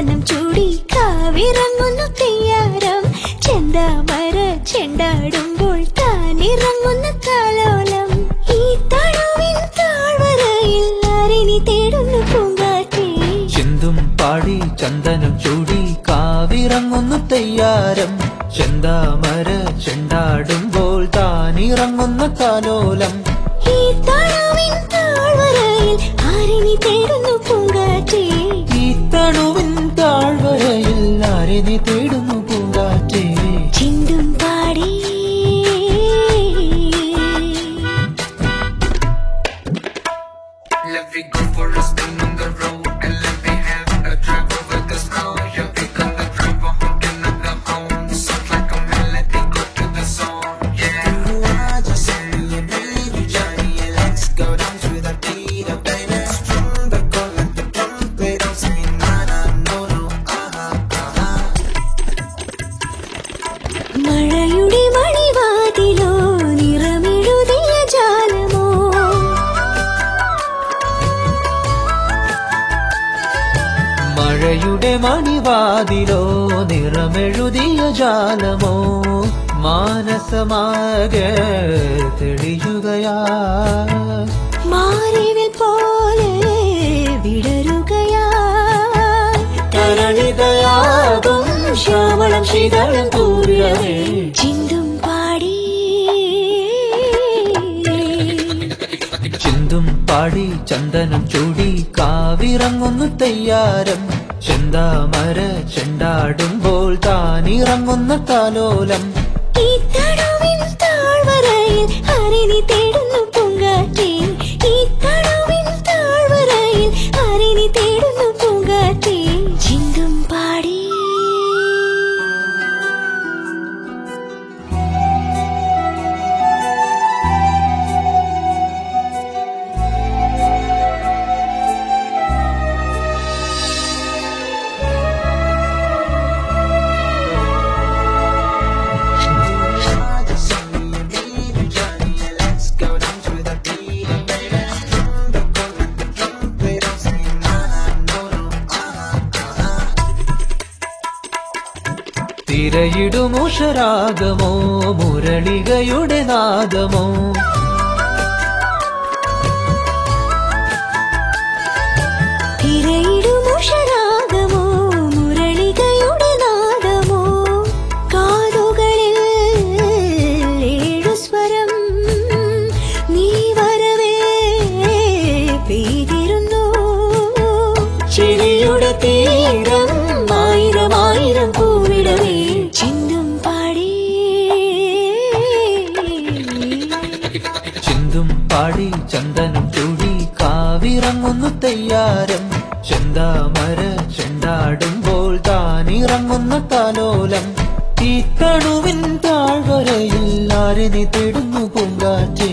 ചന്ദനം ചൂടി കാവിറങ്ങുന്നു തെയ്യാരം ചെന്താമര ചെണ്ടാടുമ്പോൾ താനിറങ്ങുന്ന കാലോലം ഈ തണുവിൻ താഴ്വരയിൽ ആരിനി തേടുന്നു പൂങ്കാറ്റേ ചിന്തും പാടി ചന്ദനം ചൂടി കാവിറങ്ങുന്നു തെയ്യാരം ചെന്താമര ചെണ്ടാടുമ്പോൾ താനിറങ്ങുന്ന കാലോലം ഈ തണുവിൻ താഴ്വരയിൽ ആരിനി തേടുന്നു പൂങ്കാറ്റേ ഈ തണുവിൻ താഴ്വരയിൽ ആരെ നീ തേടുന്നു പൂങ്കാറ്റേ ചിന്തും പാടി Let me go for a spin on the road and let me have a drive over the snow. Yeah, we gonna drive a honking at the home. Sounds like a melody, go to the song. Yeah, you are just me and baby Johnny. And let's go down to the beat of baby. Strum the call like the trumpet. Don't say na na no no ah ah ah. മഴയുടെ മണിവാതിലോ നിറമെഴുതിയ ജാലമോ മഴയുടെ മണിവാതിലോ നിറമെഴുതിയ ജാലമോ മാനസമാകെ തെളിയുകയാ മാറിവിൽ പോലെ വിടരുകയാ തരളിതയാകും ശ്യാമളം ശീതളം തൂവിടവേ ചിന്തും പാടി ചിന്തും പാടി ചന്ദനം ചൂടി കാവിറങ്ങുന്നു തെയ്യാരം ചെന്താമര ചെണ്ടാടുമ്പോൾ താനിറങ്ങുന്ന കാലോലം ഈ തണുവിൻ താഴ്വരയിൽ ആരിനി തേടുന്നു പൂങ്കാറ്റേ ഈ തണുവിൻ താഴ്വരയിൽ ആരിനി തേടുന്നു പൂങ്കാറ്റേ ചിന്തും പാടി Let's go down to the beat of baby. Strum the call like the trumpet. Don't say na na no no ah ah ah. തിരയിടുമുഷരാഗമോ മുരളികയുടെ നാദമോ തിരയിടുമുഷരാഗമോ മുരളികയുടെ നാദമോ കാതുകളിൽ ഏഴു സ്വരം നീ വരവേ പെയ്തിരുന്നു ചിരിയുടെ തീരം ആയിരം ആയിരം പൂവിടവേ ചിന്തും പാടി ചിന്തും പാടി ചന്ദനം ചൂടി കാവിറങ്ങുന്നു തെയ്യാരം ചെന്താമര ചെണ്ടാടുമ്പോൾ താനിറങ്ങുന്ന കാലോലം ഈ തണുവിൻ താഴ്വരയിൽ ആരെ നീ തേടുന്നു പൂങ്കാറ്റേ